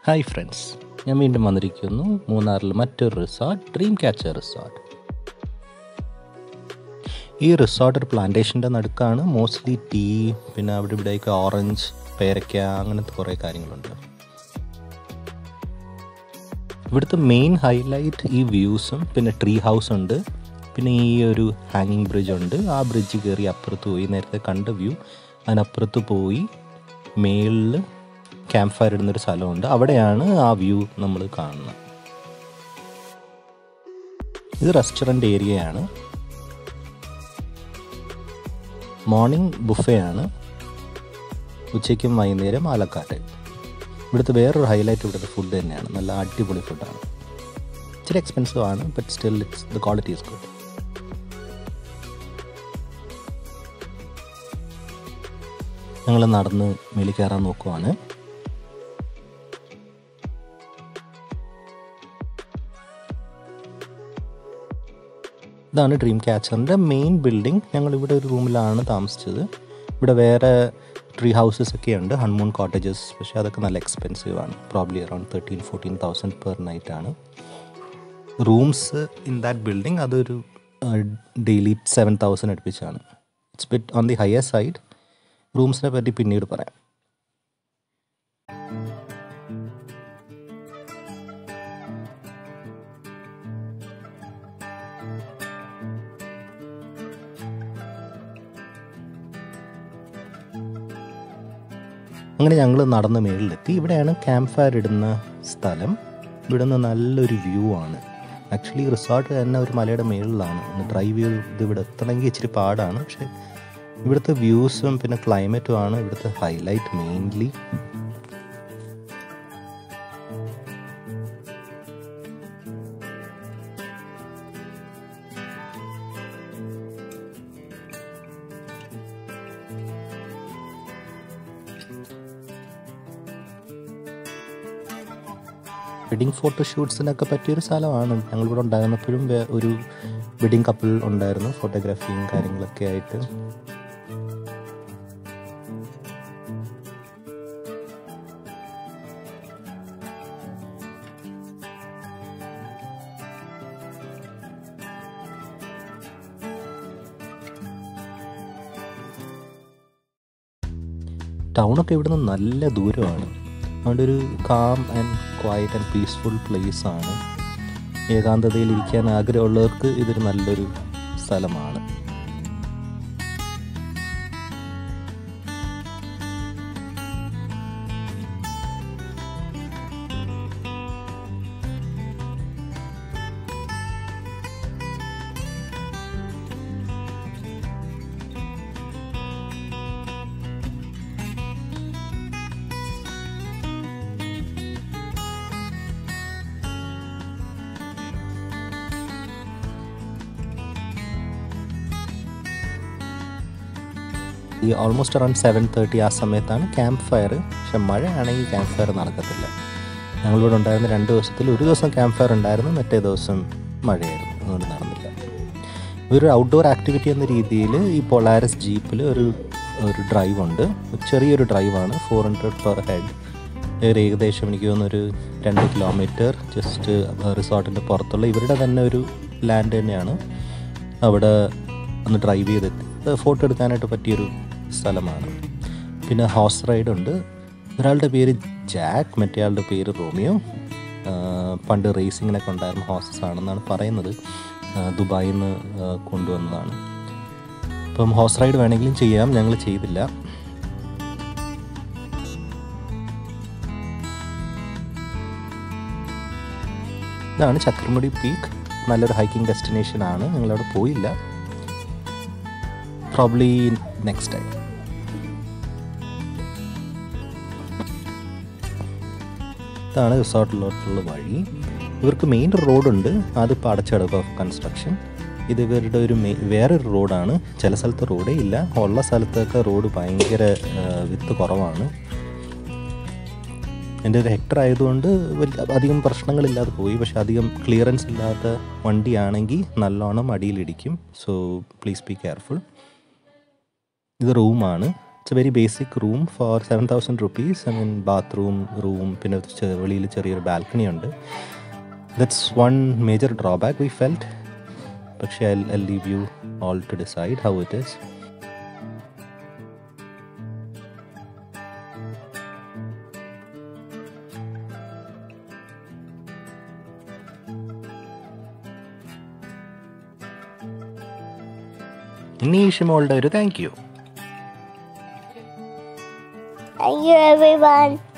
Hi friends ഞാൻ വീണ്ടും വന്നിരിക്കുന്നു മൂന്നാറിൽ മറ്റൊരു റിസോർട്ട് ഡ്രീം ക്യാച്ചർ റിസോർട്ട് ഈ റിസോർട്ട് ഒരു പ്ലാന്റേഷൻ്റെ നടുക്കാണ് മോസ്റ്റ്ലി ടീ പിന്നെ അവിടെ ഇവിടെയൊക്കെ ഓറഞ്ച് പേരയ്ക്ക അങ്ങനത്തെ കുറേ കാര്യങ്ങളുണ്ട് ഇവിടുത്തെ മെയിൻ ഹൈലൈറ്റ് ഈ വ്യൂസും പിന്നെ ട്രീ ഹൗസ് ഉണ്ട് പിന്നെ ഈ ഒരു ഹാങ്ങിങ് ബ്രിഡ്ജ് ഉണ്ട് ആ ബ്രിഡ്ജ് കയറി അപ്പുറത്ത് പോയി നേരത്തെ കണ്ട വ്യൂ അതിനപ്പുറത്ത് പോയി മേളിൽ ക്യാമ്പ് ഫയർ ഇടുന്നൊരു സ്ഥലമുണ്ട് അവിടെയാണ് ആ വ്യൂ നമ്മൾ കാണുന്നത് ഇത് റെസ്റ്റോറൻറ്റ് ഏരിയയാണ് മോർണിംഗ് ബുഫേ ആണ് ഉച്ചയ്ക്കും വൈകുന്നേരം ആലക്കാട്ട് ഇവിടുത്തെ വേറൊരു ഹൈലൈറ്റ് ഇവിടുത്തെ ഫുഡ് തന്നെയാണ് നല്ല അടിപൊളി ഫുഡാണ് ഇച്ചിരി എക്സ്പെൻസീവ് ആണ് but still it's the quality is good ഞങ്ങൾ നടന്ന് മേലിൽ കയറാൻ നോക്കുവാണ് ഇതാണ് ഡ്രീം ക്യാച്ചറിൻ്റെ മെയിൻ ബിൽഡിംഗ് ഞങ്ങൾ ഇവിടെ ഒരു റൂമിലാണ് താമസിച്ചത് ഇവിടെ വേറെ ട്രീ ഹൗസസ് ഒക്കെ ഉണ്ട് ഹൺമൂൺ കോട്ടേജസ് പക്ഷേ അതൊക്കെ നല്ല എക്സ്പെൻസീവ് ആണ് probably around thirteen fourteen thousand per night ആണ് റൂംസ് ഇൻ ദാറ്റ് ബിൽഡിംഗ് അതൊരു ഡെയിലി സെവൻ തൗസൻഡ് അടുപ്പിച്ചാണ് it's bit on the higher side റൂംസിനെ പറ്റി പിന്നീട് പറയാം അങ്ങനെ ഞങ്ങൾ നടന്ന് മേളിലെത്തി ഇവിടെയാണ് ക്യാമ്പ് ഫയർ ഇടുന്ന സ്ഥലം ഇവിടെ നിന്ന് നല്ലൊരു വ്യൂ ആണ് ആക്ച്വലി റിസോർട്ട് തന്നെ ഒരു മലയുടെ മേളിലാണ് ഒന്ന് ഡ്രൈവ് ചെയ്ത് ഇത് ഇവിടെ എത്തണമെങ്കിൽ ഇച്ചിരി പാടാണ് പക്ഷേ ഇവിടുത്തെ വ്യൂസും പിന്നെ ക്ലൈമറ്റും ആണ് ഇവിടുത്തെ ഹൈലൈറ്റ് മെയിൻലി വെഡിങ് ഫോട്ടോഷൂട്ട്സിനൊക്കെ പറ്റിയൊരു സ്ഥലമാണ് ഞങ്ങളിവിടെ ഉണ്ടായിരുന്നപ്പോഴും വേ- ഒരു വെഡിങ് കപ്പിൾ ഉണ്ടായിരുന്നു ഫോട്ടോഗ്രാഫിയും കാര്യങ്ങളൊക്കെ ആയിട്ട് ടൗണൊക്കെ ഇവിടുന്ന് നല്ല ദൂരമാണ് അതുകൊണ്ട് ഒരു calm and quiet and peaceful place ആണ് ഏകാന്തതയിൽ ഇരിക്കാൻ ആഗ്രഹമുള്ളവർക്ക് ഇതൊരു നല്ലൊരു സ്ഥലമാണ് ഈ ഓൾമോസ്റ്റ് അറൗണ്ട് സെവൻ തേർട്ടി ആ സമയത്താണ് ക്യാമ്പ് ഫയർ പക്ഷെ മഴയാണെങ്കിൽ ക്യാമ്പ് ഫയർ നടക്കത്തില്ല ഞങ്ങളിവിടെ ഉണ്ടായിരുന്ന രണ്ട് ദിവസത്തിൽ ഒരു ദിവസം ക്യാമ്പ് ഫയർ ഉണ്ടായിരുന്നു മറ്റേ ദിവസം മഴയായിരുന്നു അതുകൊണ്ട് നടന്നില്ല ഇതൊരു ഔട്ട്ഡോർ ആക്ടിവിറ്റി എന്ന രീതിയിൽ ഈ പൊളാരസ് ജീപ്പിൽ ഒരു ഒരു ഡ്രൈവ് ഉണ്ട് ചെറിയൊരു ഡ്രൈവാണ് ഫോർ ഹൺഡ്രഡ് പെർ ഹെഡ് ഒരു ഏകദേശം എനിക്ക് തോന്നുന്നു ഒരു രണ്ട് കിലോമീറ്റർ ജസ്റ്റ് റിസോർട്ടിൻ്റെ പുറത്തുള്ള ഇവരുടെ തന്നെ ഒരു ലാൻഡ് തന്നെയാണ് അവിടെ ഒന്ന് ഡ്രൈവ് ചെയ്തെത്തി ഫോട്ടോ എടുക്കാനായിട്ട് പറ്റിയൊരു സ്ഥലമാണ് പിന്നെ ഹോഴ്സ് റൈഡ് ഉണ്ട് ഒരാളുടെ പേര് ജാക്ക് മറ്റേയാളുടെ പേര് റോമിയോ ആ, പണ്ട് റേസിങ്ങിനൊക്കെ ഉണ്ടായിരുന്ന ഹോഴ്സസ് ആണെന്നാണ് പറയുന്നത് ആ, ദുബായിൽ നിന്ന് ആ, കൊണ്ടുവന്നതാണ് ഇപ്പം ഹോഴ്സ് റൈഡ് വേണമെങ്കിലും ചെയ്യാം ഞങ്ങൾ ചെയ്തില്ല ഇതാണ് ചക്രമുടി പീക്ക് നല്ലൊരു ഹൈക്കിംഗ് ഡെസ്റ്റിനേഷൻ ആണ് ഞങ്ങളവിടെ പോയില്ല പ്രോബ്ലി നെക്സ്റ്റ് ടൈം ഇതാണ് റിസോർട്ടിലോട്ടുള്ള വഴി ഇവർക്ക് മെയിൻ റോഡുണ്ട് അതിപ്പോൾ അടച്ചടക്കം ഓഫ് കൺസ്ട്രക്ഷൻ ഇത് ഇവരുടെ ഒരു മെയ് വേറൊരു റോഡാണ് ചില സ്ഥലത്ത് റോഡേ ഇല്ല ഉള്ള സ്ഥലത്തൊക്കെ റോഡ് ഭയങ്കര വിത്ത് കുറവാണ് എൻ്റെ ഒരു ഹെക്ടർ ആയതുകൊണ്ട് വലിയ അധികം പ്രശ്നങ്ങളില്ലാതെ പോയി പക്ഷെ അധികം ക്ലിയറൻസ് ഇല്ലാത്ത വണ്ടിയാണെങ്കിൽ നല്ലോണം അടിയിലിടിക്കും സോ പ്ലീസ് ബി കെയർഫുൾ ഇത് റൂമാണ് it's a very basic room four seven thousand rupees I mean bathroom room പിന്നെ ഒരു ചെ- വെളിയിൽ ചെറിയൊരു ബാൽക്കണി ഉണ്ട് that's one major drawback we felt പക്ഷേ I I leave you all to decide how it is ഇനി ഷിമോളുടെ ഒരു thank you Thank you, everyone.